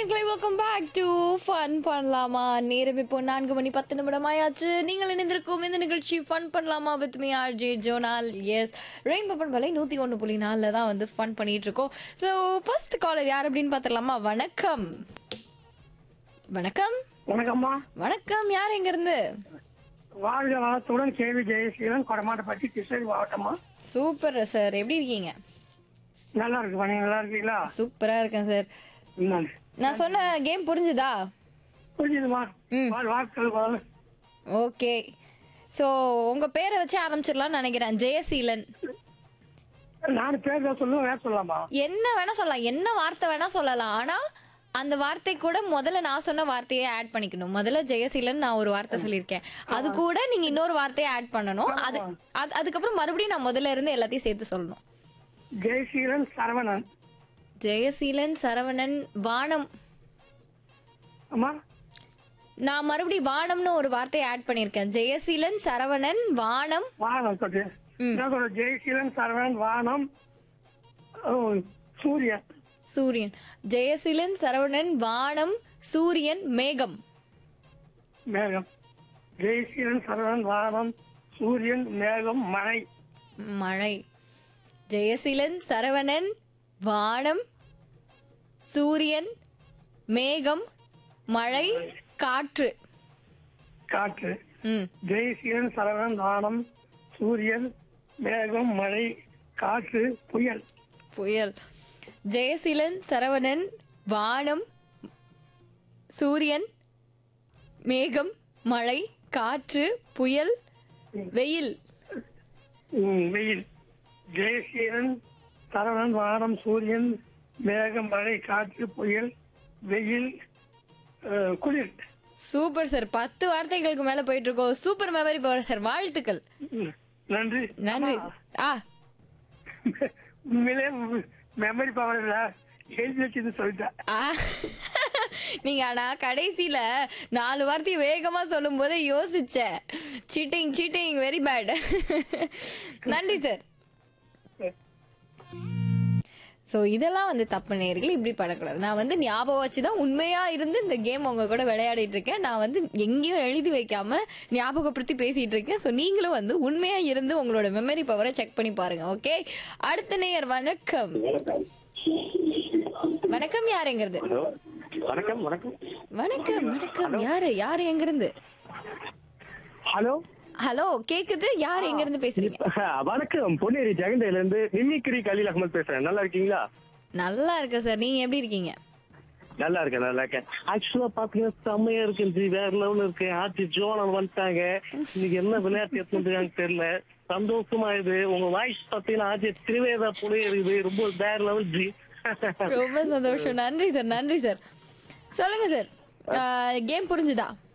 நேர்களை welcome back to fun பண்ணலாமா நேரம் இப்போ நான்கு மணி பத்து நிமிடம் ஆயாச்சு நீங்கள் இணைந்திருக்கும் இந்த நிகழ்ச்சி ஃபன் பண்ணலாமா வித் மீ ஆர் ஜே ஜோனால் எஸ் ரெயின்போ பண்பலை நூற்றி ஒன்று புள்ளி நாலில் தான் வந்து ஃபன் பண்ணிட்டு இருக்கோம் ஸோ ஃபர்ஸ்ட் காலர் யார் அப்படின்னு பார்த்துடலாமா வணக்கம் வணக்கம் வணக்கம்மா வணக்கம் யார் எங்கேருந்து வாழ்க வளத்துடன் கேவி ஜெயசீலன் கொடமாட்டப்பட்டி கிருஷ்ணகிரி மாவட்டமா சூப்பர் சார் எப்படி இருக்கீங்க நல்லா இருக்குமா நீங்க நல்லா இருக்கீங்களா சூப்பராக இருக்கேன் சார் என்னது? நான் சொன்ன கேம் புரிஞ்சுதா புரிஞ்சுதுமா ம். வாழ் வாழ்த்துக்கள் வாழ். ஓகே ஸோ உங்கள் பேரை வச்சு ஆரம்பிச்சிடலாம்னு நினைக்கிறேன் ஜெயசீலன் நான் பேர் தான் சொல்லுவேன் வேற சொல்லலாமா என்ன வேணா சொல்லலாம் என்ன வார்த்தை வேணா சொல்லலாம் ஆனா அந்த வார்த்தை கூட முதல்ல நான் சொன்ன வார்த்தையை ஆட் பண்ணிக்கணும் முதல்ல ஜெயசீலன் நான் ஒரு வார்த்தை சொல்லியிருக்கேன் அது கூட நீங்க இன்னொரு வார்த்தையை ஆட் பண்ணணும் அது அது- அதுக்கப்புறம் மறுபடியும் நான் முதல்ல இருந்து எல்லாத்தையும் சேர்த்து சொல்லணும் ஜெயசீலன் சரவணன் ஜெயசீலன் சரவணன் வானம் அம்மா நான் மறுபடியும் வானம்னு ஒரு வார்த்தையை ஆட் பண்ணியிருக்கேன் ஜெயசீலன் சரவணன் வானம் வானம் சொல்லு ம். நான் சொல்றேன் ஜெயசீலன் சரவணன் வானம் ஓ, சூரியன் சூரியன் ஜெயசீலன் சரவணன் வானம் சூரியன் மேகம் மேகம் ஜெயசீலன் சரவணன் வானம் சூரியன் மேகம் மழை மழை ஜெயசீலன் சரவணன் வானம் சூரியன் மேகம் மழை காற்று காற்று ம் ஜெயசீலன் சரவணன் வானம் சூரியன் மேகம் மழை காற்று புயல் புயல் ஜெயசீலன் சரவணன் வானம் சூரியன் மேகம் மழை காற்று புயல் வெயில் ம், வெயில் ஜெயசீலன் சரவணன் வானம் சூரியன் மேகம் மழை காற்று புயல் வெயில் அஹ், குளிர் சூப்பர் சார் பத்து வார்த்தைகளுக்கு மேல போயிட்டு இருக்கோம் சூப்பர் மெமரி பவர் சார் வாழ்த்துக்கள் ம், நன்றி நன்றி ஆ உண்மையிலே மெமரி பவர் இல்ல எழுதி வச்சது சொல்லிட்டேன் ஆ. நீங்க ஆனா கடைசியில நாலு வார்த்தை வேகமா சொல்லும் போதே யோசிச்சேன் சீட்டிங் சீட்டிங் வெரி பேட் நன்றி சார் ஸோ இதெல்லாம் வந்து தப்பு நேர்கள் இப்படி பண்ணக்கூடாது நான் வந்து ஞாபகம் வச்சு தான் உண்மையா இருந்து இந்த கேம் உங்க கூட விளையாடிட்டு இருக்கேன் நான் வந்து எங்கேயும் எழுதி வைக்காம ஞாபகப்படுத்தி பேசிட்டு இருக்கேன் ஸோ நீங்களும் வந்து உண்மையா இருந்து உங்களோட மெமரி பவரை செக் பண்ணி பாருங்க ஓகே அடுத்த நேயர் வணக்கம் வணக்கம் யாருங்கிறது ஹலோ வணக்கம் வணக்கம் வணக்கம் வணக்கம் யாரு யாரு எங்க இருந்து ஹலோ ஹலோ கேக்குது யார் எங்க இருந்து பேசுறீங்க வணக்கம் பொன்னேரி ஜெகண்டையில இருந்து மிமிக்ரி கலீல் அகமது பேசுறேன் நல்லா இருக்கீங்களா நல்லா இருக்கு சார் நீங்க எப்படி இருக்கீங்க நல்லா இருக்கேன் நல்லா இருக்கேன் ஆக்சுவலா பாத்தீங்கன்னா செம்மையா இருக்கு ஜி வேற லெவல் இருக்கு ஆட்சி ஜோனல் வந்துட்டாங்க இன்னைக்கு என்ன விளையாட்டு எடுத்துருக்காங்க தெரியல சந்தோஷமா இது உங்க வாய்ஸ் பாத்தீங்கன்னா ஆட்சி திருவேதா புளிய இருக்குது ரொம்ப வேற லெவல் ஜி ரொம்ப சந்தோஷம் நன்றி சார் நன்றி சார் சொல்லுங்க சார் கேம் புரிஞ்சுதா